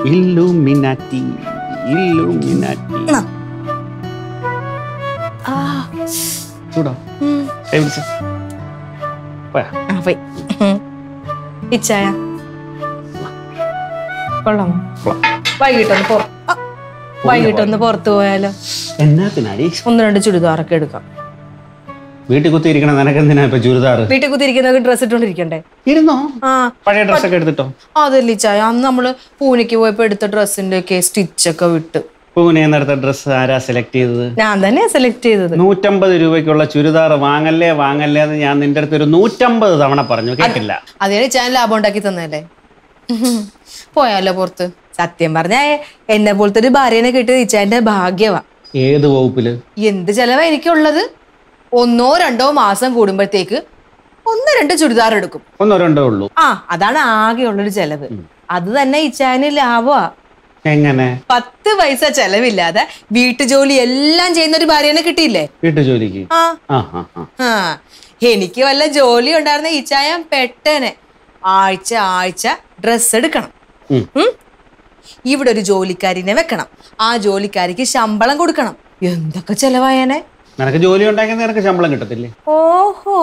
Illuminati Illuminati എന്നാ. ആ, ചൂടോ ഉം. കൈ പിടിച്ച ആ, പോയി ഉം. ഇച്ചായ കൊള്ളാമോ വൈകിട്ടൊന്ന് പുറ ആ, വൈകിട്ടൊന്ന് പുറത്തു പോയാലോ എന്നാത്തിനാടി ഒന്ന് രണ്ട് ചുരിദാറൊക്കെ എടുക്കാം വീട്ടിൽ കുത്തിയിരിക്കണ നിനക്കെന്തിനാ ഇപ്പൊ ചുരിദാറ് വീട്ടിൽ കുത്തിരിക്കുന്നവർക്ക് ഡ്രസ്സ് ഇട്ടോണ്ടിരിക്കണ്ടേ ഇരുന്നോ ആ പഴയ ഡ്രസ്സൊക്കെ എടുത്തിട്ടോ അതല്ല ഇച്ചായ അന്ന് നമ്മള് പൂനെക്ക് പോയപ്പോ എടുത്ത ഡ്രസ്സിന്റെ ഒക്കെ സ്റ്റിച്ചൊക്കെ വിട്ട് പൂനെ എന്നെടുത്ത ഡ്രസ്സ് ആരാ സെലക്ട് ചെയ്തത് ഞാൻ തന്നെ സെലക്ട് ചെയ്തത് നൂറ്റമ്പത് രൂപയ്ക്കുള്ള ചുരിദാർ വാങ്ങല്ലേ വാങ്ങല്ലേ എന്ന് ഞാൻ നിന്റെ അടുത്ത് ഒരു നൂറ്റമ്പത് തവണ പറഞ്ഞു കേട്ടില്ല അതിന് ഇച്ചാൻ ലാഭം ഉണ്ടാക്കി തന്നല്ലേ ഉഹും. പോയാലോ പുറത്ത് സത്യം പറഞ്ഞ എന്നെ പോലത്തെ ഒരു ഭാര്യനെ കിട്ടിയത് ഇച്ചാന്റെ ഭാഗ്യവാ ഏത് വകുപ്പില് എന്ത് ചെലവാ എനിക്കുള്ളത് ഒന്നോ രണ്ടോ മാസം കൂടുമ്പോഴത്തേക്ക് ഒന്ന് രണ്ട് ചുരിദാർ എടുക്കും ഒന്നോ രണ്ടോ ഉള്ളൂ ആ അതാണ് ആകെയുള്ളൊരു ചെലവ് അത് തന്നെ ഇച്ചാന് ലാഭമാ എങ്ങനെ പത്ത് പൈസ ചെലവില്ലാതെ വീട്ടുജോലി എല്ലാം ചെയ്യുന്ന ഒരു ഭാര്യനെ കിട്ടിയില്ലേ വീട്ടു ജോലിക്ക് ആ ആ ആ ആ ആ എനിക്ക് വല്ല ജോലി ഉണ്ടായിരുന്ന ഇച്ചായം പെട്ടനെ ആഴ്ച ആഴ്ച ഡ്രസ്സ് എടുക്കണം ഉം. ഉം? ഇവിടെ ഒരു ജോലിക്കാരിനെ വെക്കണം ആ ജോലിക്കാരിക്ക് ശമ്പളം കൊടുക്കണം എന്തൊക്കെ ചെലവായനെ നിനക്ക് ജോലി ഉണ്ടെങ്കിൽ നിനക്ക് ശമ്പളം കിട്ടത്തില്ലേ ഓഹോ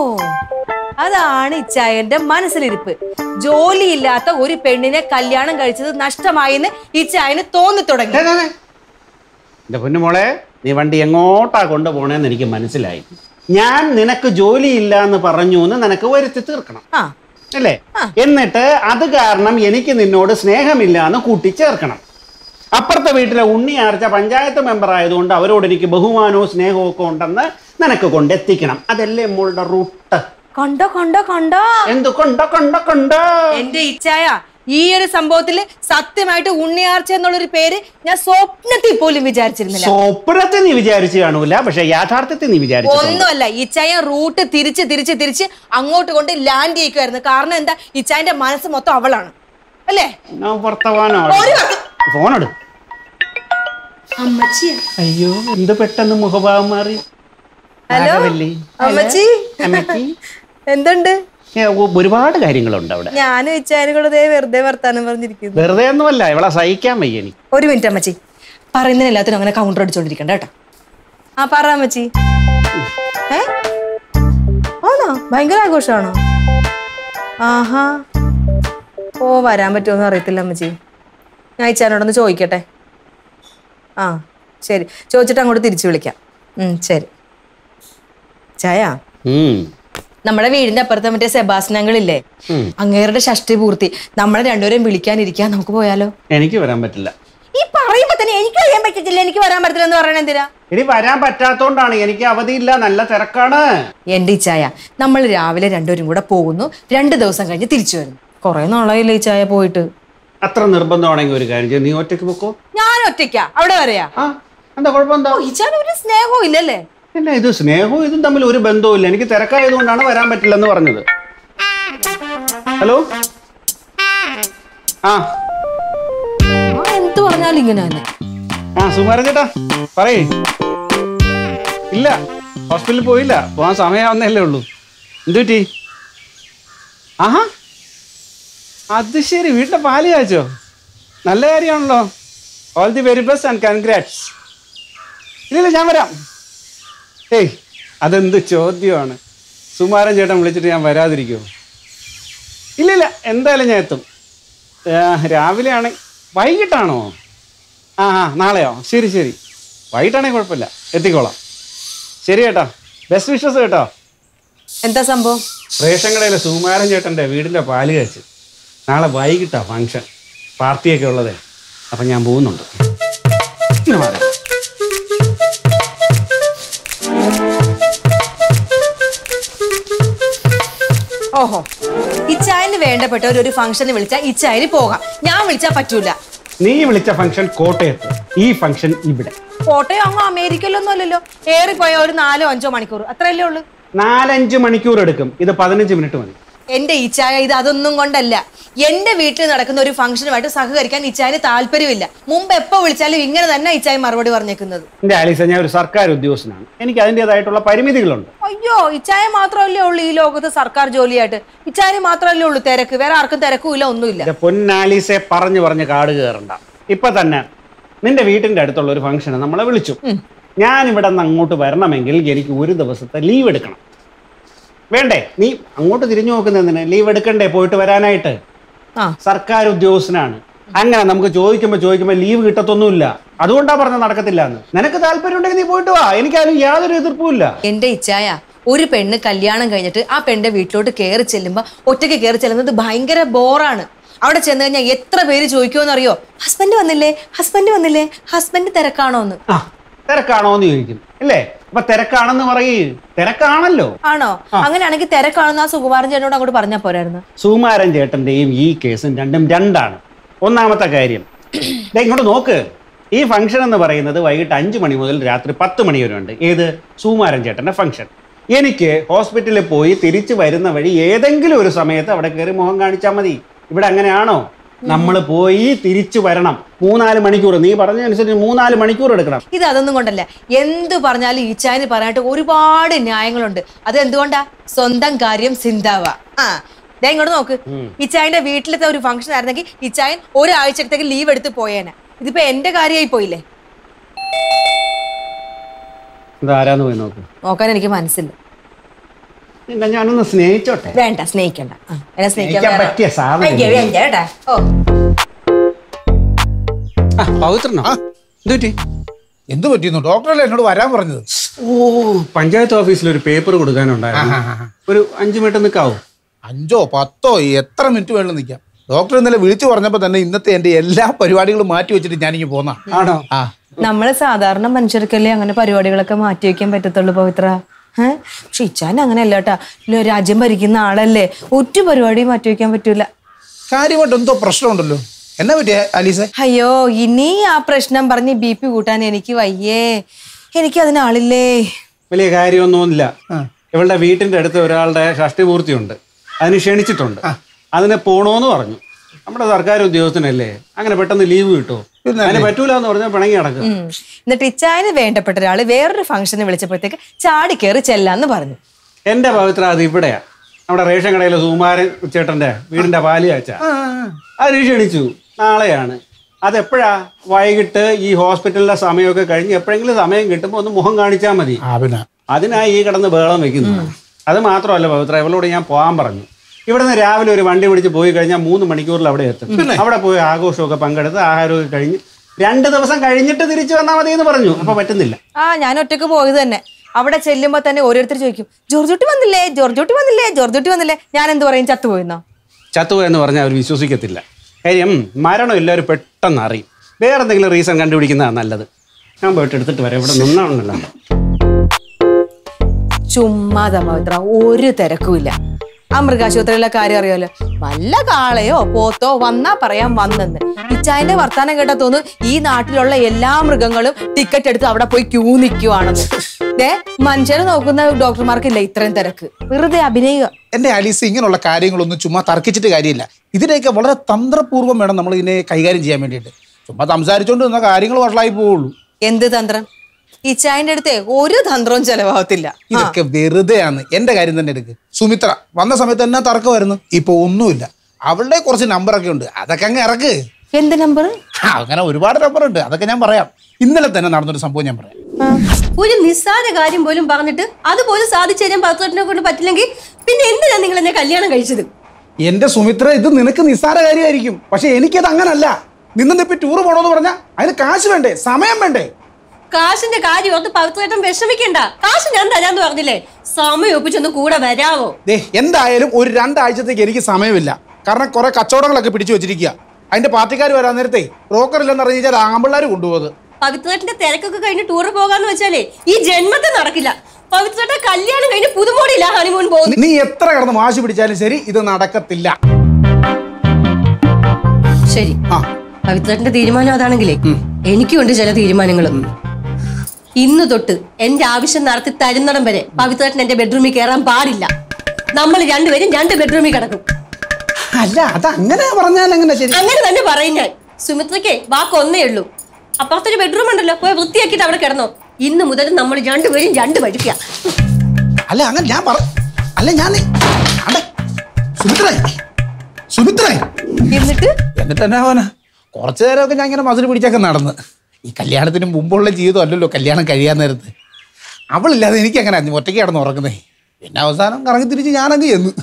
അതാണ് ഇച്ചായന്റെ മനസ്സിലിരിപ്പ് ജോലിയില്ലാത്ത ഒരു പെണ്ണിനെ കല്യാണം കഴിച്ചത് നഷ്ടമായെന്ന് ഇച്ചായന് തോന്നി തുടങ്ങി ദേ, ദേ, ദേ. എന്റെ പൊന്നുമോളെ നീ വണ്ടി എങ്ങോട്ടാ കൊണ്ടുപോണേന്ന് എനിക്ക് മനസ്സിലായി ഞാൻ നിനക്ക് ജോലിയില്ല എന്ന് പറഞ്ഞു എന്ന് നിനക്ക് വരുത്തി തീർക്കണം ആ അല്ലേ എന്നിട്ട് അത് കാരണം എനിക്ക് നിന്നോട് സ്നേഹമില്ല എന്ന് കൂട്ടിച്ചേർക്കണം അപ്പുറത്തെ വീട്ടിലെ ഉണ്ണി ആർച്ച പഞ്ചായത്ത് മെമ്പർ ആയതുകൊണ്ട് അവരോട് എനിക്ക് ബഹുമാനവും സ്നേഹവും ഒക്കെ ഉണ്ടെന്ന് നിനക്ക് കൊണ്ടെത്തിക്കണം അതല്ലേ മോളുടെ റൂട്ട് കണ്ടോ കണ്ടോ കണ്ടോ എന്ത് കൊണ്ടോ കൊണ്ടോ കൊണ്ടോ എന്റെ ഇച്ഛായ ഈ ഒരു സംഭവത്തില് സത്യമായിട്ട് ഉണ്ണിയാർച്ച എന്നുള്ളൊരു പേര് ഞാൻ സ്വപ്നത്തിൽ പോലും വിചാരിച്ചിരുന്നില്ല സ്വപ്നത്തിൽ നീ വിചാരിച്ചു കാണൂല പക്ഷെ യാഥാർത്ഥ്യത്തിൽ നീ വിചാരിച്ചു ഒന്നുമല്ല ഇച്ചായ റൂട്ട് തിരിച്ച് തിരിച്ച് തിരിച്ച് അങ്ങോട്ട് കൊണ്ട് ലാൻഡ് ചെയ്യിക്കുമായിരുന്നു കാരണം എന്താ ഇച്ചായന്റെ മനസ്സ് മൊത്തം അവളാണ് അല്ലേ ഞാൻ വർത്തമാനോ ഒരു വാക്ക്. ഫോണെടു അമ്മച്ചിയാ അയ്യോ എന്ത് പെട്ടെന്ന് മുഖഭാവം മാറി ഹലോ ആകവല്ലേ? അമ്മച്ചി അമ്മച്ചി എന്തുണ്ട് ഏ, ഒ- ഒരുപാട് കാര്യങ്ങളുണ്ട് അവിടെ ഞാനും ഇച്ചായനും കൂടെ ദേ വെറുതെ വർത്താനം പറഞ്ഞിരിക്കുന്നു വെറുതെ ഒന്നുമല്ല ഇവളെ സഹിക്കാൻ വയ്യ എനിക്ക് ഒരു മിനിറ്റ് അമ്മച്ചി പറയുന്നതിന് എല്ലാത്തിനും അങ്ങനെ കൗണ്ടർ അടിച്ചോണ്ടിരിക്കണ്ട കേട്ടോ ആ പറ അമ്മച്ചി ഏ ആണോ ഭയങ്കര ആഘോഷമാണോ ആഹാ ഓ വരാൻ പറ്റുമോന്ന് അറിയത്തില്ല അമ്മച്ചി ഞാൻ ഇച്ചാനോടൊന്ന് ചോദിക്കട്ടെ ആ ശരി ചോദിച്ചിട്ട് അങ്ങോട്ട് തിരിച്ചു വിളിക്കാം ഉം, ശരി ചായ ഉം. നമ്മുടെ വീടിന്റെ അപ്പുറത്തെ മറ്റേ സെബാസ്നങ്ങളില്ലേ ഉം. അങ്ങേരുടെ ഷഷ്ടി പൂർത്തി നമ്മളെ രണ്ടുപേരും വിളിക്കാനിരിക്കാൻ നമുക്ക് പോയാലോ എനിക്ക് വരാൻ പറ്റില്ല ഈ പറയുമ്പോ തന്നെ എനിക്ക് അറിയാൻ പറ്റത്തില്ല എനിക്ക് വരാൻ പറ്റില്ല എന്ന് പറയണ എന്തിനാ ഇനി വരാൻ പറ്റാത്തോണ്ടാണ് എനിക്ക് അവധിയില്ല നല്ല തിരക്കാണ് എന്റെ ഈ ചായ നമ്മൾ രാവിലെ രണ്ടുപേരും കൂടെ പോകുന്നു രണ്ട് ദിവസം കഴിഞ്ഞ് തിരിച്ചു വരുന്നു കുറെ നാളായില്ലേ ഈ ചായ പോയിട്ട് അത്ര നിർബന്ധമാണെങ്കിൽ ഒരു കാര്യം ചെയ്യും നീ ഒറ്റയ്ക്ക് പൊക്കോ ഞാൻ ഒറ്റയ്ക്കാ അവിടെ വരെയാ ആ എന്താ കുഴപ്പം എന്താ ഓ ഈ ചായ ഒരു സ്നേഹവും ഇല്ലല്ലേ പിന്നെ ഇത് സ്നേഹവും ഇതും തമ്മിൽ ഒരു ബന്ധവും ഇല്ല എനിക്ക് തിരക്കായതുകൊണ്ടാണ് വരാൻ പറ്റില്ലെന്ന് പറഞ്ഞത് ഹലോ ആ ആ എന്ത് പറഞ്ഞാലും ഇങ്ങനെ തന്നെ ആ സുമാരൻ ചേട്ടാ പറയേ ഇല്ല ഹോസ്പിറ്റലിൽ പോയില്ല പോകാൻ സമയമാവുന്നല്ലേ ഉള്ളൂ എന്തു പറ്റി ആഹാ അത് ശരി വീട്ടിലെ പാല് കാച്ചോ നല്ല കാര്യമാണല്ലോ all the very best and congrats ഇല്ലില്ല ഞാൻ വരാം ഏയ് അതെന്ത് ചോദ്യമാണ് സുമാരൻ ചേട്ടൻ വിളിച്ചിട്ട് ഞാൻ വരാതിരിക്കുമോ ഇല്ലില്ല എന്തായാലും ഞാൻ എത്തും ആ, രാവിലെ ആണെ വൈകിട്ടാണോ ആ ആ നാളെയോ ശരി ശരി വൈകിട്ടാണെങ്കിൽ കുഴപ്പമില്ല എത്തിക്കോളാം ശരി ചേട്ടാ ബെസ്റ്റ് വിഷസ് കേട്ടോ എന്താ സംഭവം റേഷൻ കടയിലെ സുകുമാരൻ ചേട്ടൻ്റെ വീടിൻ്റെ പാല് കഴിച്ച് നാളെ വൈകിട്ടാ ഫങ്ഷൻ പാർട്ടിയൊക്കെ ഉള്ളത് അപ്പം ഞാൻ പോകുന്നുണ്ട് ഇങ്ങനെ മാറാം. ഓഹോ ഇച്ചായന് വേണ്ടപ്പെട്ട ഒരു ഒരു ഫംഗ്ഷന് വിളിച്ചാൽ ഇച്ചായന് പോകാം ഞാൻ വിളിച്ചാൽ പറ്റൂല നീ വിളിച്ച ഫംഗ്ഷൻ കോട്ടയത്ത് ഈ ഫംഗ്ഷൻ ഇവിടെ കോട്ടയം അങ്ങ് അമേരിക്കയിലൊന്നും അല്ലല്ലോ ഏറിപ്പോയ ഒരു നാലോ അഞ്ചോ മണിക്കൂർ അത്രയല്ലേ ഉള്ളൂ നാലഞ്ച് മണിക്കൂർ എടുക്കും ഇത് പതിനഞ്ച് മിനിറ്റ് മതി എന്റെ ഇച്ചായ ഇത് അതൊന്നും കൊണ്ടല്ല എന്റെ വീട്ടിൽ നടക്കുന്ന ഒരു ഫംഗ്ഷനുമായിട്ട് സഹകരിക്കാൻ ഇച്ചായന് താല്പര്യമില്ല മുമ്പ് എപ്പോ വിളിച്ചാലും ഇങ്ങനെ തന്നെ ഇച്ചായ മറുപടി പറഞ്ഞേക്കുന്നത് എൻ്റെ ആലീസ ഞാൻ ഒരു സർക്കാർ ഉദ്യോഗസ്ഥനാണ് എനിക്ക് അതിൻ്റെതായിട്ടുള്ള പരിമിതികളുണ്ട് അയ്യോ ഇച്ചായ മാത്രമല്ലേ ഉള്ളൂ ഈ ലോകത്ത് സർക്കാർ ജോലിയായിട്ട് ഇച്ചായന് മാത്രമല്ലേ ഉള്ളൂ തിരക്ക് വേറെ ആർക്കും തിരക്കും ഇല്ല ഒന്നുമില്ല എൻ്റെ പൊന്നാലീസെ പറഞ്ഞു പറഞ്ഞ് കാട് കയറണ്ട ഇപ്പൊ തന്നെ നിന്റെ വീട്ടിന്റെ അടുത്തുള്ള ഒരു ഫംഗ്ഷന് നമ്മളെ വിളിച്ചു ഞാൻ ഇവിടെ നിന്ന് അങ്ങോട്ട് വരണമെങ്കിൽ എനിക്ക് ഒരു ദിവസത്തെ ലീവ് എടുക്കണം വേണ്ടേ നീ അങ്ങോട്ട് തിരിഞ്ഞു നോക്കുന്നതിന് ലീവ് എടുക്കണ്ടേ പോയിട്ട് വരാനായിട്ട് ആ സർക്കാർ ഉദ്യോഗസ്ഥനാണ് അങ്ങനെ നമുക്ക് ചോദിക്കുമ്പോൾ ചോദിക്കുമ്പോൾ ലീവ് കിട്ടത്തൊന്നുമില്ല അതുകൊണ്ടാ പറഞ്ഞ നടക്കത്തില്ല എന്ന് നിനക്ക് താല്പര്യം ഉണ്ടെങ്കിൽ നീ പോയിട്ട് വാ എനിക്കാരും യാതൊരു എതിർപ്പുമില്ല എന്റെ ഇച്ഛായ ഒരു പെണ്ണ് കല്യാണം കഴിഞ്ഞിട്ട് ആ പെണ്ണിന്റെ വീട്ടിലോട്ട് കയറി ചെല്ലുമ്പോ ഒറ്റയ്ക്ക് കയറി ചെല്ലുന്നത് ഭയങ്കര ബോറാണ് അവിടെ ചെന്ന് കഴിഞ്ഞാൽ എത്ര പേര് ചോദിക്കുമെന്ന് അറിയോ ഹസ്ബൻഡ് വന്നില്ലേ ഹസ്ബൻഡ് വന്നില്ലേ ഹസ്ബൻഡ് തിരക്കാണോ എന്ന് ആ തിരക്കാണോ എന്ന് ചോദിക്കും അല്ലേ അപ്പൊ തിരക്കാണെന്ന് പറയേ തിരക്കാണല്ലോ ആണോ അങ്ങനെയാണെങ്കിൽ തിരക്കാണെന്ന് ആ സുകുമാരൻ ചേട്ടനോട് അങ്ങോട്ട് പറഞ്ഞാൽ പോരായിരുന്നു സുകുമാരൻ ചേട്ടന്റെയും ഈ കേസും രണ്ടും രണ്ടാണ് ഒന്നാമത്തെ കാര്യം ദേ ഇങ്ങോട്ട് നോക്ക് ഈ ഫംഗ്ഷൻ എന്ന് പറയുന്നത് വൈകിട്ട് അഞ്ച് മണി മുതൽ രാത്രി പത്ത് മണി വരെ ഉണ്ട് ഏത് സുകുമാരൻ ചേട്ടന്റെ ഫംഗ്ഷൻ എനിക്ക് ഹോസ്പിറ്റലിൽ പോയി തിരിച്ചു വരുന്ന വഴി ഏതെങ്കിലും ഒരു സമയത്ത് അവിടെ കയറി മുഖം കാണിച്ചാൽ മതി ഇവിടെ അങ്ങനെയാണോ നമ്മൾ പോയി തിരിച്ചു വരണം മൂന്നാല് മണിക്കൂർ നീ പറഞ്ഞതനുസരിച്ച് മൂന്നാല് മണിക്കൂർ എടുക്കണം ഇത് അതൊന്നും കൊണ്ടല്ല എന്ത് പറഞ്ഞാലും ഈച്ചായന് പറയാനായിട്ട് ഒരുപാട് ന്യായങ്ങളുണ്ട് അത് എന്തുകൊണ്ടാ സ്വന്തം കാര്യം സിന്താവ ആ ദേ ഇങ്ങോട്ട് നോക്ക് ഇച്ചായന്റെ വീട്ടിലത്തെ ഒരു ഫംഗ്ഷൻ ആയിരുന്നെങ്കിൽ ഇച്ചായൻ ഒരാഴ്ചത്തേക്ക് ലീവ് എടുത്ത് പോയേനെ ഇതിപ്പോ എന്റെ കാര്യമായി പോയില്ലേ ഇത് ആരാന്ന് പോയി നോക്ക് നോക്കാൻ എനിക്ക് മനസ്സില്ല പിന്നെ ഞാനൊന്ന് സ്നേഹിച്ചോട്ടെ വേണ്ട സ്നേഹിക്കണ്ട ആ, എന്നെ സ്നേഹിക്കാൻ സ്നേഹിക്കാൻ വേറെ- പറ്റിയ സാധനം അയ്യോ, വേണ്ട കേട്ടാ ഓ ആ, പവിത്രനോ എന്തുപറ്റി എന്തു പറ്റിയിരുന്നു ഡോക്ടറല്ലേ എന്നോട് വരാൻ പറഞ്ഞത് ഓ പഞ്ചായത്ത് ഓഫീസിൽ ഒരു പേപ്പർ കൊടുക്കാനുണ്ടായിരുന്നു ഒരു അഞ്ചു മിനിറ്റ് നിൽക്കാവോ അഞ്ചോ പത്തോ എത്ര മിനിറ്റ് വേണം നിൽക്കാം ഡോക്ടർ ഇന്നലെ വിളിച്ചു പറഞ്ഞപ്പോൾ തന്നെ ഇന്നത്തെ എൻ്റെ എല്ലാ പരിപാടികളും മാറ്റി വെച്ചിട്ട് ഞാനിങ്ങ് പോന്നാ ആണോ ആ നമ്മള് സാധാരണ മനുഷ്യർക്കല്ലേ അങ്ങനെ പരിപാടികളൊക്കെ മാറ്റി വെക്കാൻ പറ്റത്തുള്ളൂ പവിത്ര ഏഹ് പക്ഷെ ഇച്ചാൻ അങ്ങനെ അല്ല കേട്ടാ ഇല്ല, രാജ്യം ഭരിക്കുന്ന ആളല്ലേ ഒറ്റ പരിപാടിയും മാറ്റി വെക്കാൻ പറ്റൂല കാര്യമായിട്ട് എന്തോ പ്രശ്നമുണ്ടല്ലോ എന്നാ പറ്റിയ അലീസെ അയ്യോ ഇനി ആ പ്രശ്നം പറഞ്ഞ് ബി പി കൂട്ടാൻ എനിക്ക് വയ്യേ എനിക്ക് അതിനാളില്ലേ വലിയ കാര്യമൊന്നുമില്ല ഇവളുടെ വീട്ടിന്റെ അടുത്ത് ഒരാളുടെ ഷഷ്ടി പൂർത്തിയുണ്ട് അതിന് ക്ഷണിച്ചിട്ടുണ്ട് അതിന് പോണോന്ന് പറഞ്ഞു നമ്മുടെ സർക്കാർ ഉദ്യോഗസ്ഥനല്ലേ അങ്ങനെ പെട്ടെന്ന് ലീവ് കിട്ടുമോ അതിന് പറ്റൂല എന്ന് പറഞ്ഞാൽ പിണങ്ങി നടക്കുക ഉം. എന്നിട്ട് ഇച്ചായന് വേണ്ടപ്പെട്ട ഒരാള് വേറൊരു ഫംഗ്ഷന് വിളിച്ചപ്പോഴത്തേക്ക് ചാടി കയറി ചെല്ലാന്ന് പറഞ്ഞു എന്റെ പവിത്ര അത് ഇവിടെയാ നമ്മുടെ റേഷൻ കടയിലെ സുകുമാരൻ ചേട്ടന്റെ വീടിന്റെ പാല് കാച്ച അതിന് ക്ഷണിച്ചു നാളെയാണ് അതെപ്പോഴാ വൈകിട്ട് ഈ ഹോസ്പിറ്റലിലെ സമയമൊക്കെ കഴിഞ്ഞ് എപ്പോഴെങ്കിലും സമയം കിട്ടുമ്പോൾ ഒന്ന് മുഖം കാണിച്ചാൽ മതി ആ പിന്നെ അതിനാ ഈ കിടന്ന് ബഹളം വെക്കുന്നത് അത് മാത്രമല്ല പവിത്ര ഇവളോട് ഞാൻ പോകാൻ പറഞ്ഞു ഇവിടുന്ന് രാവിലെ ഒരു വണ്ടി പിടിച്ച് പോയി കഴിഞ്ഞാൽ മൂന്ന് മണിക്കൂറിൽ അവിടെ എത്തും അവിടെ പോയി ആഘോഷമൊക്കെ പങ്കെടുത്ത് ആഹാരമൊക്കെ കഴിഞ്ഞ് രണ്ട് ദിവസം കഴിഞ്ഞിട്ട് തിരിച്ചു വന്നാൽ മതി എന്ന് പറഞ്ഞു അപ്പൊ പറ്റുന്നില്ല ആ ഞാൻ ഒറ്റക്ക് പോയത് തന്നെ അവിടെ ചെല്ലുമ്പോ തന്നെ ഓരോരുത്തർ ചോദിക്കും ജോർജുട്ടി വന്നില്ലേ ജോർജുട്ടി വന്നില്ലേ ജോർജുട്ടി വന്നില്ലേ ഞാൻ എന്ത് പറയും ചത്തുപോയിന്നോ ചത്തുപോയി എന്ന് പറഞ്ഞാൽ അവർ വിശ്വസിക്കത്തില്ല കാര്യം മരണം എല്ലാവരും പെട്ടെന്ന് അറിയും വേറെ എന്തെങ്കിലും റീസൺ കണ്ടുപിടിക്കുന്നതാണ് നല്ലത് ഞാൻ പോയിട്ട് എടുത്തിട്ട് വരാം ഇവിടെ നിന്നാണല്ലോ ചുമ്മാതാ പവിത്ര ഒരു തിരക്കുമില്ല ആ മൃഗാശുപത്രിയിലെ കാര്യം അറിയാലോ വല്ല കാളയോ പോത്തോ വന്നാ പറയാൻ വന്നെന്ന് ഇച്ചായന്റെ വർത്താനം കേട്ടാ തോന്നുന്നു ഈ നാട്ടിലുള്ള എല്ലാ മൃഗങ്ങളും ടിക്കറ്റ് എടുത്ത് അവിടെ പോയി ക്യൂ നിൽക്കുവാണെന്ന് ദേ മനുഷ്യരെ നോക്കുന്ന ഡോക്ടർമാർക്കില്ല ഇത്രയും തിരക്ക് വെറുതെ അഭിനയിക്കുക എൻ്റെ അലീസ് ഇങ്ങനെയുള്ള കാര്യങ്ങളൊന്നും ചുമ്മാ തർക്കിച്ചിട്ട് കാര്യമില്ല ഇതിനെയൊക്കെ വളരെ തന്ത്രപൂർവ്വം വേണം നമ്മൾ ഇതിനെ കൈകാര്യം ചെയ്യാൻ വേണ്ടിയിട്ട് ചുമ്മാ സംസാരിച്ചുകൊണ്ട് നിന്ന കാര്യങ്ങൾ വഷളായി പോവുള്ളൂ എന്ത് തന്ത്രം ഇച്ചായന്റെ അടുത്ത് ഒരു തന്ത്രവും ചെലവാകത്തില്ല ഇതൊക്കെ വെറുതെയാണ് എന്റെ കാര്യം തന്നെ എടുക്ക് സുമിത്ര വന്ന സമയത്ത് എന്നാ തർക്കമായിരുന്നു ഇപ്പൊ ഒന്നുമില്ല അവളുടെ കുറച്ച് നമ്പറൊക്കെ ഉണ്ട് അതൊക്കെ അങ്ങ് ഇറക്ക് എന്ത് നമ്പർ ആ, അങ്ങനെ ഒരുപാട് നമ്പർ ഉണ്ട് അതൊക്കെ ഞാൻ പറയാം ഇന്നലെ തന്നെ നടന്നൊരു സംഭവം ഞാൻ പറയാം ഒരു നിസ്സാര കാര്യം പോലും പറഞ്ഞിട്ട് അതുപോലും സാധിച്ചു തരാൻ പത്രത്തിനെ കൊണ്ട് പറ്റില്ലെങ്കിൽ പിന്നെ എന്തിനാ നിങ്ങൾ എന്നെ കല്യാണം കഴിച്ചത് എന്റെ സുമിത്ര ഇത് നിനക്ക് നിസ്സാര കാര്യമായിരിക്കും പക്ഷെ എനിക്കത് അങ്ങനല്ല നിന്ന് ഇപ്പൊ ടൂർ പോണോന്ന് പറഞ്ഞാൽ അതിന് കാശ് വേണ്ടേ സമയം വേണ്ടേ കാശിന്റെ കാര്യം ഓർത്ത് പവിത്രേട്ടൻ വിഷമിക്കണ്ട കാശ് ഞാൻ തരാന്ന് പറഞ്ഞില്ലേ സമയം ഒപ്പിച്ചൊന്ന് കൂടെ വരാവോ ദേ എന്തായാലും ഒരു രണ്ടാഴ്ചത്തേക്ക് എനിക്ക് സമയമില്ല കാരണം കുറെ കച്ചവടങ്ങളൊക്കെ പിടിച്ചു വെച്ചിരിക്കുക അതിന്റെ പാർട്ടിക്കാർ വരാൻ നേരത്തെ ബ്രോക്കർ ഇല്ലെന്ന് അറിഞ്ഞാൽ ആമ്പിള്ളാർ കൊണ്ടുപോകുന്നത് പവിത്രേട്ടന്റെ തിരക്കൊക്കെ കഴിഞ്ഞ് ടൂർ പോകാന്ന് വെച്ചാലേ ഈ ജന്മത്തെ നടക്കില്ല പവിത്രേട്ട കല്യാണം കഴിഞ്ഞ് പുതുമോടിയില്ല ഹണിമൂൺ പോകുന്നു നീ എത്ര കിടന്ന് വാശി പിടിച്ചാലും ശരി ഇത് നടക്കത്തില്ല ശരി ആ പവിത്രേട്ടന്റെ തീരുമാനം അതാണെങ്കിലേ എനിക്കുണ്ട് ചില തീരുമാനങ്ങളും ഇന്ന് തൊട്ട് എന്റെ ആവശ്യം നടത്തി തരുന്നിടം വരെ പവിത്രേട്ടൻ എന്റെ ബെഡ്റൂമിൽ കയറാൻ പാടില്ല നമ്മൾ രണ്ടുപേരും രണ്ട് ബെഡ്റൂമിൽ കിടക്കും അല്ല അത് അങ്ങനെ പറഞ്ഞാൽ അങ്ങനെ ശരി അങ്ങനെ തന്നെ പറയും ഞാൻ സുമിത്രയ്ക്ക് വാക്കൊന്നേ ഉള്ളൂ അപ്പുറത്തൊരു ബെഡ്റൂം ഉണ്ടല്ലോ പോയി വൃത്തിയാക്കിയിട്ട് അവിടെ കിടന്നോ ഇന്ന് മുതൽ നമ്മൾ രണ്ടുപേരും രണ്ട് വഴിക്കുക അല്ല അങ്ങനെ ഞാൻ പറ അല്ല ഞാൻ അടെ സുമിത്രേ സുമിത്രേ എന്നിട്ട് എന്നിട്ട് എന്നാ പോന കുറച്ച് നേരമൊക്കെ ഞാൻ ഇങ്ങനെ മസിൽ പിടിച്ചൊക്കെ നടന്ന് ഈ കല്യാണത്തിന് മുമ്പുള്ള ജീവിതം അല്ലല്ലോ കല്യാണം കഴിയാൻ നേരത്ത് അവളില്ലാതെ എനിക്ക് അങ്ങനെ ഒറ്റയ്ക്ക് കിടന്ന് ഉറങ്ങുന്നേ പിന്നെ അവസാനം കറങ്ങി തിരിച്ച് ഞാനങ്ങ് ചെന്ന്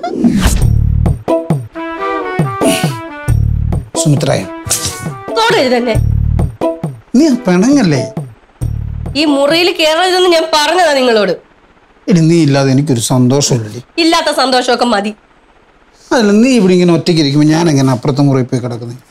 സുമിത്രയെ തൊടരുത് തന്നെ നീ പിണങ്ങല്ലേ ഈ മുറിയിൽ കയറരുതെന്ന് ഞാൻ പറഞ്ഞതാ നിങ്ങളോട് എടി നീ ഇല്ലാതെ എനിക്കൊരു സന്തോഷമില്ലടി ഇല്ലാത്ത സന്തോഷമൊക്കെ മതി അതല്ല നീ ഇവിടെ ഇങ്ങനെ ഒറ്റയ്ക്ക് ഇരിക്കുമ്പോൾ ഞാൻ എങ്ങനെ അപ്പുറത്തെ മുറിയിൽ പോയി കിടക്കുന്നത്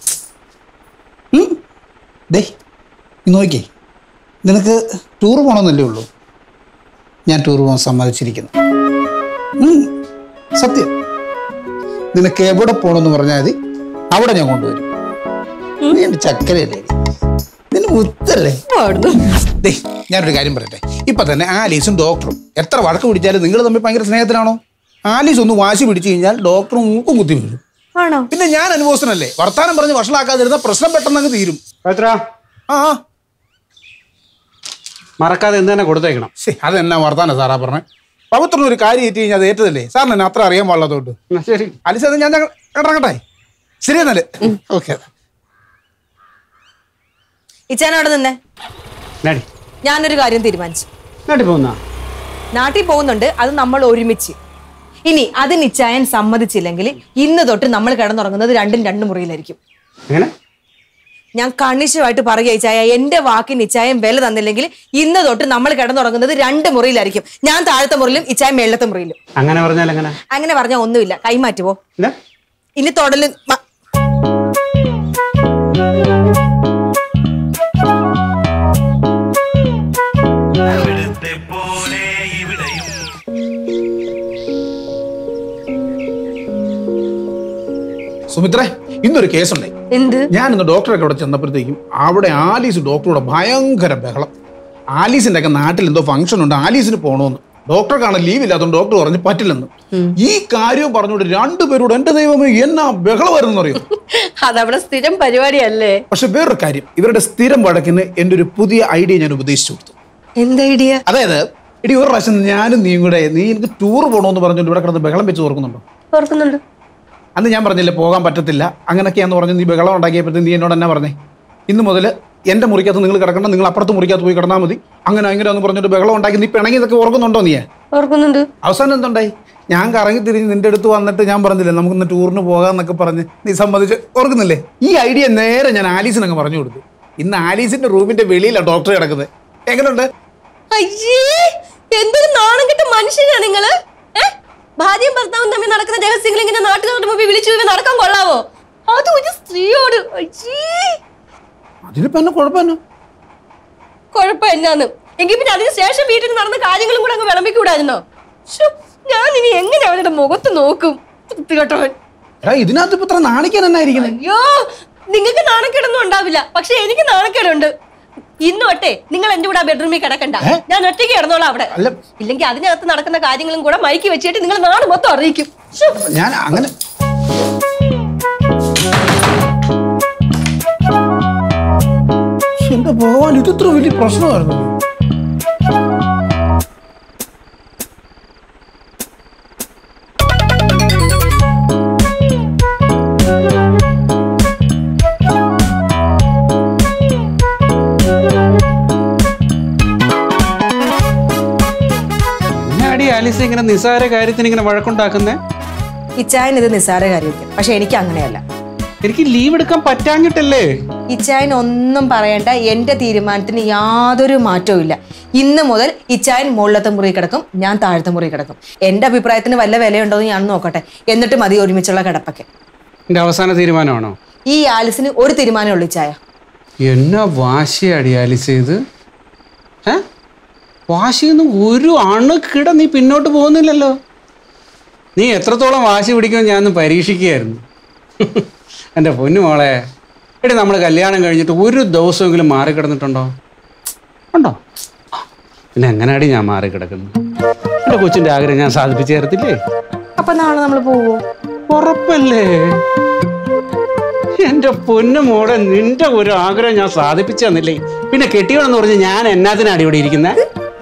ഡേ നീ നോക്കിയേ നിനക്ക് ടൂർ പോകണമെന്നല്ലേ ഉള്ളൂ ഞാൻ ടൂർ പോകാൻ സമ്മതിച്ചിരിക്കുന്നു ഉം, സത്യം നിനക്ക് എവിടെ പോകണമെന്ന് പറഞ്ഞാൽ മതി അവിടെ ഞാൻ കൊണ്ടുവരും നീ എൻ്റെ ചക്കരയല്ലേ നിന്റെ മുത്തല്ലേ അവിടുന്ന് ദേ ഞാനൊരു കാര്യം പറയട്ടെ ഇപ്പൊ തന്നെ ആലീസും ഡോക്ടറും എത്ര വഴക്ക് പിടിച്ചാലും നിങ്ങൾ തമ്മിൽ ഭയങ്കര സ്നേഹത്തിലാണോ ആലീസ് ഒന്ന് വാശി പിടിച്ചു കഴിഞ്ഞാൽ ഡോക്ടറും മൂക്കും കുത്തി വീഴും ആണോ പിന്നെ ഞാൻ അനുഭവസ്ഥനല്ലേ വർത്താനം പറഞ്ഞ് വഷളാക്കാതിരുന്ന പ്രശ്നം പെട്ടെന്ന് അങ്ങ് തീരും പവിത്ര ആ ആ. മറക്കാതെ എന്ത് തന്നെ കൊടുത്തേക്കണം ശരി അതെന്നാ വർത്താനം സാറാ പറഞ്ഞേ പവിത്രന് ഒരു കാര്യം ഏറ്റ് കഴിഞ്ഞാൽ അത് ഏറ്റതല്ലേ സാറിന് എന്നെ അത്ര അറിയാൻ പാടില്ലാത്തോട്ട് എന്നാ ശരി ആലീസ് അത് ഞാൻ ഞങ്ങൾ ഇറങ്ങട്ടെ ശരി എന്നാല് ഓക്കെ ഇച്ചാൻ അവിടെ നിന്നെ നാടി ഞാനൊരു കാര്യം തീരുമാനിച്ചു നാട്ടി പോകുന്ന നാട്ടിൽ പോകുന്നുണ്ട് അത് നമ്മൾ ഒരുമിച്ച് ഇനി അത് നിശ്ചായൻ സമ്മതിച്ചില്ലെങ്കിൽ ഇന്ന് തൊട്ട് നമ്മൾ കിടന്നുറങ്ങുന്നത് രണ്ടും രണ്ട് മുറിയിലായിരിക്കും എങ്ങനെ ഞാൻ കണിശമായിട്ട് പറയുക ഇച്ചായ എന്റെ വാക്കിന് ഇച്ചായം വില തന്നില്ലെങ്കിൽ ഇന്ന് തൊട്ട് നമ്മൾ കിടന്നുറങ്ങുന്നത് രണ്ട് മുറിയിലായിരിക്കും ഞാൻ താഴത്തെ മുറിയിലും ഇച്ചായം മേളത്തെ മുറിയിലും അങ്ങനെ പറഞ്ഞാൽ എങ്ങനെ അങ്ങനെ പറഞ്ഞാൽ ഒന്നുമില്ല കൈമാറ്റുവോ എന്താ ഇനി തൊടല് മ- അവിടുത്തെ പോലെ ഇവിടെയും സുമിത്രേ ഇന്നൊരു കേസുണ്ടേ എന്ത് ഞാൻ ഇന്ന് ഡോക്ടറൊക്കെ അവിടെ ചെന്നപ്പോഴത്തേക്കും അവിടെ ആലീസ് ഡോക്ടറോട് ഭയങ്കര ബഹളം ആലീസിന്റെ ഒക്കെ നാട്ടിൽ എന്തോ ഫംഗ്ഷൻ ഉണ്ട് ആലീസിന് പോകണമെന്ന് ഡോക്ടർക്കാണ് ലീവ് ഇല്ലാത്തതുകൊണ്ട് ഡോക്ടർ പറഞ്ഞു പറ്റില്ലെന്ന് ഈ കാര്യം പറഞ്ഞുകൊണ്ട് രണ്ടുപേരോട് എന്റെ ദൈവമേ എന്നാ ബഹളം വരുന്നെന്ന് അറിയോ അതവിടെ സ്ഥിരം പരിപാടിയല്ലേ പക്ഷെ വേറൊരു കാര്യം ഇവരുടെ സ്ഥിരം വഴക്കിന് എൻ്റെ ഒരു പുതിയ ഐഡിയ ഞാൻ ഉപദേശിച്ചു കൊടുത്തു എന്ത് ഐഡിയ അതായത് ഇടി ഒരു പ്രാവശ്യം ഞാനും നീയും കൂടെ നീ എനിക്ക് ടൂർ പോകണമെന്ന് പറഞ്ഞുകൊണ്ട് ഇവിടെ കിടന്ന് ബഹളം വെച്ച് ഓർക്കുന്നുണ്ടോ ഓർക്കുന്നുണ്ട് അന്ന് ഞാൻ പറഞ്ഞില്ലേ പോകാൻ പറ്റത്തില്ല അങ്ങനെയൊക്കെയാന്ന് പറഞ്ഞു നീ ബഹളം ഉണ്ടാക്കിയപ്പോഴത്തേക്ക് നീ എന്നോട് എന്നാ പറഞ്ഞേ ഇന്ന് മുതൽ എൻ്റെ മുറിക്കകത്ത് നിങ്ങൾ കിടക്കണം നിങ്ങൾ അപ്പുറത്ത് മുറിക്കകത്ത് പോയി കിടന്നാൽ മതി അങ്ങനെ അങ്ങനെ ഒന്ന് പറഞ്ഞിട്ട് ബഹളം ഉണ്ടാക്കി നീ പിണങ്ങിയതൊക്കെ ഓർക്കുന്നുണ്ടോ നീ ഓർക്കുന്നുണ്ട് അവസാനം എന്തുണ്ടായി ഞാൻ കറങ്ങി തിരിഞ്ഞ് നിന്റെ അടുത്ത് വന്നിട്ട് ഞാൻ പറഞ്ഞില്ലേ നമുക്ക് ഇന്ന് ടൂറിന് പോകാമെന്നൊക്കെ പറഞ്ഞ് നീ സമ്മതിച്ച് ഓർക്കുന്നില്ലേ ഈ ഐഡിയ നേരെ ഞാൻ ആലീസിന് അങ്ങ് പറഞ്ഞു കൊടുത്തു ഇന്ന് ആലീസിന്റെ റൂമിന്റെ വെളിയിലാണ് ഡോക്ടർ കിടക്കുന്നത് എങ്ങനെയുണ്ട് അയ്യേ എന്തൊരു നാണം കെട്ട മനുഷ്യനാ നിങ്ങള് ഏ? ഭാര്യയും ഭർത്താവും തമ്മിൽ നടക്കുന്ന രഹസ്യങ്ങൾ ഇങ്ങനെ നാട്ടുകാരുടെ മുമ്പിൽ വിളിച്ചു പോയി നടക്കാൻ കൊള്ളാവോ അത് ഒരു സ്ത്രീയോട് അയ്യേ അതിനിപ്പോ എന്നെ കുഴപ്പമെന്നാ കുഴപ്പം എന്നാന്ന് എങ്കിൽ പിന്നെ അതിന് ശേഷം വീട്ടിൽ നടന്ന കാര്യങ്ങളും കൂടെ അങ്ങ് വിളമ്പിക്കൂടായിരുന്നോ ശ്ശോ, ഞാൻ ഇനി എങ്ങനെ അവരുടെ മുഖത്ത് നോക്കും വൃത്തികെട്ടവൻ എടാ ഇതിനകത്ത് ഇപ്പൊ ഇത്ര നാണിക്കാൻ എന്നാ ഇരിക്കുന്നത് അയ്യോ നിങ്ങൾക്ക് നാണക്കേടൊന്നും ഉണ്ടാവില്ല പക്ഷെ എനിക്ക് നാണക്കേടുണ്ട് ഇന്ന് തൊട്ടേ നിങ്ങൾ എന്റെ കൂടെ ആ ബെഡ്റൂമിൽ കിടക്കണ്ട ഞാൻ ഒറ്റയ്ക്ക് കിടന്നോളാം അവിടെ അല്ല. ഇല്ലെങ്കിൽ അതിനകത്ത് നടക്കുന്ന കാര്യങ്ങളും കൂടെ മൈക്ക് വെച്ചിട്ട് നിങ്ങൾ നാട് മൊത്തം അറിയിക്കും ശ്ശോ. ഞാൻ അങ്ങനെ ശ്ശെ, എന്റെ ഭഗവാൻ ഇത് ഇത്ര വലിയ പ്രശ്നമായിരുന്നു എന്നാടി ആലീസ് ഇങ്ങനെ നിസ്സാര കാര്യത്തിന് ഇങ്ങനെ വഴക്കുണ്ടാക്കുന്നേ ഇച്ചായൻ ഇത് നിസ്സാര കാര്യമായിരിക്കും പക്ഷെ എനിക്ക് അങ്ങനെയല്ല എനിക്ക് ലീവ് എടുക്കാൻ പറ്റാഞ്ഞിട്ടല്ലേ ഇച്ചായൻ ഒന്നും പറയണ്ട എന്റെ തീരുമാനത്തിന് യാതൊരു മാറ്റവും ഇല്ല ഇന്ന് മുതൽ ഇച്ചായൻ മുകളിലത്തെ മുറി കിടക്കും ഞാൻ താഴത്തെ മുറി കിടക്കും എന്റെ അഭിപ്രായത്തിന് വല്ല വിലയുണ്ടോ എന്ന് ഞാൻ നോക്കട്ടെ എന്നിട്ട് മതി ഒരുമിച്ചുള്ള കിടപ്പൊക്കെ എൻ്റെ അവസാന തീരുമാനമാണോ ഈ ആലിസിന് ഒരു തീരുമാനമേ ഉള്ളൂ ഇച്ചായ എന്നാ വാശിയാടി ആലിസ് ഇത് ഏ വാശിയൊന്നും ഒരു അണുക്കിട നീ പിന്നോട്ട് പോകുന്നില്ലല്ലോ നീ എത്രത്തോളം വാശി പിടിക്കുമെന്ന് ഞാനൊന്ന് പരീക്ഷിക്കുകയായിരുന്നു എൻ്റെ പൊന്നു മോളെ എടി നമ്മൾ കല്യാണം കഴിഞ്ഞിട്ട് ഒരു ദിവസമെങ്കിലും മാറിക്കിടന്നിട്ടുണ്ടോ ഉണ്ടോ പിന്നെ എങ്ങനെയാടി ഞാൻ മാറിക്കിടക്കുന്നു എൻ്റെ കൊച്ചിൻ്റെ ആഗ്രഹം ഞാൻ സാധിപ്പിച്ചു തരത്തില്ലേ അപ്പൊ നാളെ നമ്മൾ പോവോ ഉറപ്പല്ലേ എന്റെ പൊന്നു മോടെ നിന്റെ ഒരു ആഗ്രഹം ഞാൻ സാധിപ്പിച്ചു തന്നില്ലേ പിന്നെ കെട്ടിയോണെന്ന് പറഞ്ഞ് ഞാൻ എന്നാത്തിനാടി ഇവിടെ ഇരിക്കുന്നത്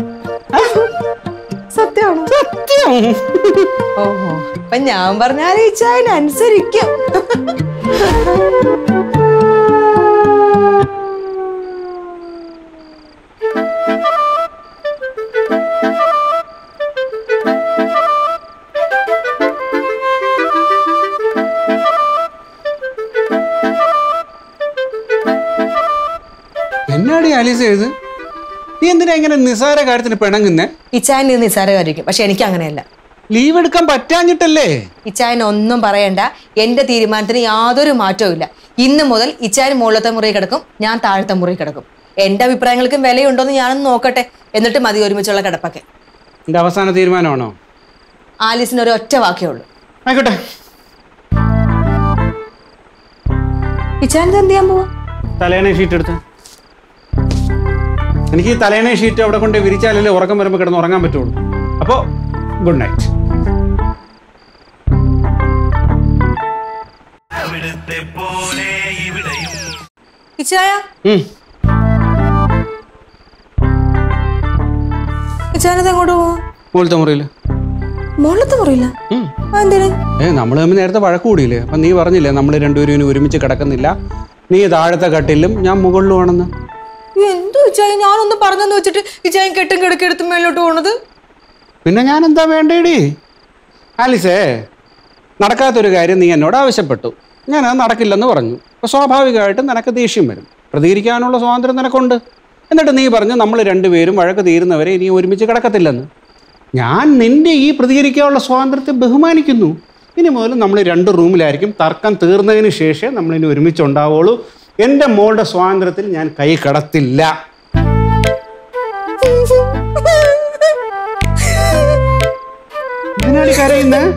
സത്യമാണോ സത്യം ഓഹോ അപ്പൊ ഞാൻ പറഞ്ഞാൽ ഇച്ചായൻ അനുസരിക്കും എന്താടി ആലീസ് ചെയ്ത് നീ എന്തിനാ ഇങ്ങനെ നിസാര കാര്യത്തിന് പിണങ്ങുന്നേ ഇച്ചായൻ ഇത് നിസ്സാരമായിരിക്കും പക്ഷെ എനിക്ക് അങ്ങനെയല്ല ലീവ് എടുക്കാൻ പറ്റാഞ്ഞിട്ടല്ലേ ഇച്ചായൻ ഒന്നും പറയണ്ട എന്റെ തീരുമാനത്തിന് യാതൊരു മാറ്റവും ഇല്ല ഇന്ന് മുതൽ ഇച്ചായൻ മുകളിലത്തെ മുറി കിടക്കും ഞാൻ താഴത്തെ മുറി കിടക്കും എന്റെ അഭിപ്രായങ്ങൾക്കും വിലയുണ്ടോന്ന് ഞാനൊന്ന് നോക്കട്ടെ എന്നിട്ട് മതി ഒരുമിച്ചുള്ള കിടപ്പൊക്കെ എന്റെ അവസാന തീരുമാനമാണോ ആലീസിന് ഒരു ഒറ്റ വാക്കേ ഉള്ളൂ ആയിക്കോട്ടെ ഇച്ചായൻ ഇത് എന്ത് ചെയ്യാൻ പോവാ തലേണ ഷീറ്റ് എടുത്ത് എനിക്ക് ഈ തലേണ ഷീറ്റ് അവിടെ കൊണ്ട് വിരിച്ചാലല്ലേ ഉറക്കം വരുമ്പോൾ കിടന്ന് ഉറങ്ങാൻ പറ്റുള്ളൂ അപ്പോൾ ഗുഡ് നൈറ്റ് അവിടുത്തെ പോലെ ഇവിടെയും ഇച്ചായ ഉം. ഇച്ചായനത് എങ്ങോട്ട് പോവാ മുകളിലത്തെ മുറിയിൽ മുകളിലത്തെ മുറിയില്ല എന്തിന് ഏ നമ്മൾ തമ്മിൽ നേരത്തെ വഴക്ക് കൂടിയില്ലേ അപ്പം നീ പറഞ്ഞില്ലേ നമ്മൾ രണ്ടുപേരും ഇനി ഒരുമിച്ച് കിടക്കുന്നില്ല നീ താഴത്തെ കട്ടിലും ഞാൻ മുകളിലുമാണെന്ന് എന്തോ ഇച്ചായ ഞാനൊന്ന് പറഞ്ഞെന്ന് വെച്ചിട്ട് ഇച്ചായൻ കെട്ടും കിടക്കെടുത്ത് മേലോട്ട് പോണത് പിന്നെ ഞാൻ എന്താ വേണ്ടേടി ആലിസേ നടക്കാത്തൊരു കാര്യം നീ എന്നോട് ആവശ്യപ്പെട്ടു ഞാനത് നടക്കില്ലെന്ന് പറഞ്ഞു അപ്പോൾ സ്വാഭാവികമായിട്ടും നിനക്ക് ദേഷ്യം വരും പ്രതികരിക്കാനുള്ള സ്വാതന്ത്ര്യം നിനക്കുണ്ട് എന്നിട്ട് നീ പറഞ്ഞു നമ്മൾ രണ്ടുപേരും വഴക്ക് തീരുന്നവരെ ഇനി ഒരുമിച്ച് കിടക്കത്തില്ലെന്ന് ഞാൻ നിന്റെ ഈ പ്രതികരിക്കാനുള്ള സ്വാതന്ത്ര്യത്തെ ബഹുമാനിക്കുന്നു ഇനി മുതൽ നമ്മൾ രണ്ട് റൂമിലായിരിക്കും തർക്കം തീർന്നതിന് ശേഷം നമ്മളിനി ഒരുമിച്ച് ഉണ്ടാവുള്ളൂ എൻ്റെ മോളുടെ സ്വാതന്ത്ര്യത്തിൽ ഞാൻ കൈ കടത്തില്ല ഇതിനാണ് കരയുന്നത്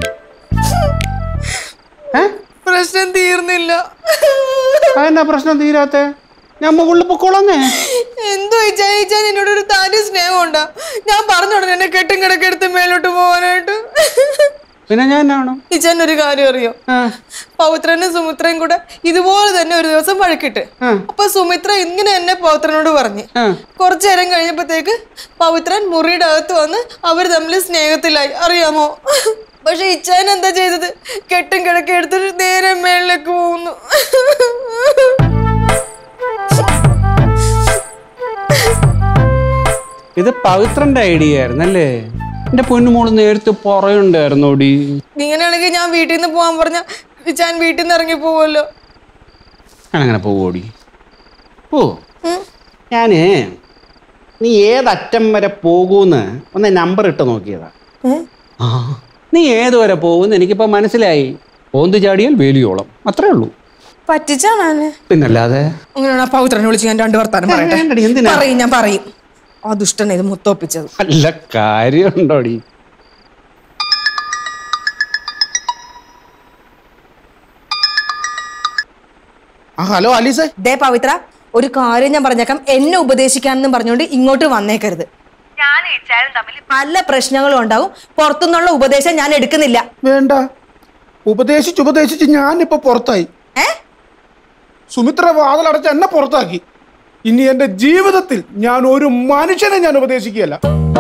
ഏ പ്രശ്നം തീർന്നില്ല അതെന്നാ പ്രശ്നം തീരാത്തെ ഞാൻ മുകളിൽ പൊക്കോളന്നേ എന്തോ ഇച്ചായ ഇച്ചാൻ എന്നോട് ഒരു താരി സ്നേഹം ഉണ്ടാ ഞാൻ പറഞ്ഞോടനെ എന്നെ കെട്ടും കിടക്കെടുത്ത് മേലോട്ട് പോവാനായിട്ട് പിന്നെ ഞാൻ എന്നാണോ ഇച്ചാൻ ഒരു കാര്യം അറിയോ ആ പൗത്രനും സുമിത്രയും കൂടെ ഇതുപോലെ തന്നെ ഒരു ദിവസം വഴക്കിട്ട് ആ. അപ്പൊ സുമിത്ര ഇങ്ങനെ എന്നെ പൗത്രനോട് പറഞ്ഞു ആ. കുറച്ചു നേരം കഴിഞ്ഞപ്പോഴത്തേക്ക് പവിത്രൻ മുറിയുടെ അകത്ത് വന്ന് അവർ തമ്മിൽ സ്നേഹത്തിലായി അറിയാമോ പക്ഷെ ഇച്ചാൻ എന്താ ചെയ്തത് കെട്ടും കിടക്കെ എടുത്തിട്ട് നേരെ മേളിലേക്ക് പോകുന്നു ഇത് പവിത്രന്റെ ഐഡിയ ആയിരുന്നല്ലേ എന്റെ പൊന്നുമോള് നേരത്തെ പറയണ്ടായിരുന്നോടി ഇങ്ങനെയാണെങ്കിൽ ഞാൻ വീട്ടിൽ നിന്ന് പോകാൻ പറഞ്ഞ ഇച്ചാൻ വീട്ടിൽ നിന്ന് ഇറങ്ങി പോവുമല്ലോ ഞാനങ്ങനെ പോവോടി ഓ ഞാന് നീ ഏതറ്റം വരെ പോകൂന്ന് ഒന്ന് നമ്പർ ഇട്ട് നോക്കിയതാ ആ നീ ഏതുവരെ പോകുമെന്ന് എനിക്കിപ്പോൾ മനസ്സിലായി ഓന്ത് ചാടിയാൽ വേലിയോളം അത്രേ ഉള്ളൂ പറ്റിച്ചാണ് എന്നെ പിന്നല്ലാതെ അങ്ങനെയാണ് ആ പൗത്രനെ വിളിച്ച് ഞാൻ രണ്ടു വർത്താനം പറയട്ടെ വേണ്ടടി, എന്തിനാ? പറയും ഞാൻ പറയും ആ ദുഷ്ടനെ ഇത് മുത്തോപ്പിച്ചത് നല്ല കാര്യമുണ്ടോടി ആ ഹലോ അലീസേ ദേ പവിത്ര ഒരു കാര്യം ഞാൻ പറഞ്ഞേക്കാം എന്നെ ഉപദേശിക്കാനെന്നും പറഞ്ഞുകൊണ്ട് ഇങ്ങോട്ട് വന്നേക്കരുത് ഞാൻ ഇച്ചാലും തമ്മിൽ പല പ്രശ്നങ്ങളും ഉണ്ടാവും പുറത്തുനിന്നുള്ള ഉപദേശം ഞാൻ എടുക്കുന്നില്ല വേണ്ട ഉപദേശിച്ച് ഉപദേശിച്ച് ഞാനിപ്പോ പുറത്തായി ഏ സുമിത്ര വാതിലടച്ച് എന്നെ പുറത്താക്കി ഇനി എന്റെ ജീവിതത്തിൽ ഞാൻ ഒരു മനുഷ്യനെ ഞാൻ ഉപദേശിക്കുകയല്ല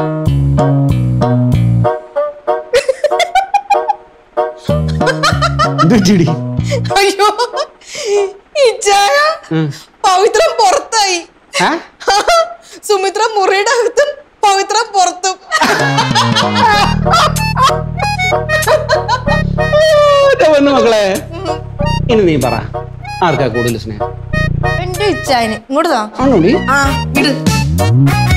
എന്തുപറ്റിടി? അയ്യോ ഇച്ചായ പവിത്രം പുറത്തായി ഏ? സുമിത്ര മുറിയുടെ അകത്തും പവിത്രം പുറത്തും എന്റെ പൊന്നു മക്കളെ ഇനി നീ പറ ആർക്കാ കൂടുതൽ സ്നേഹം എന്റെ ഇച്ചായന് ഇങ്ങോട്ട് താ ആണോടി ആ ഇട്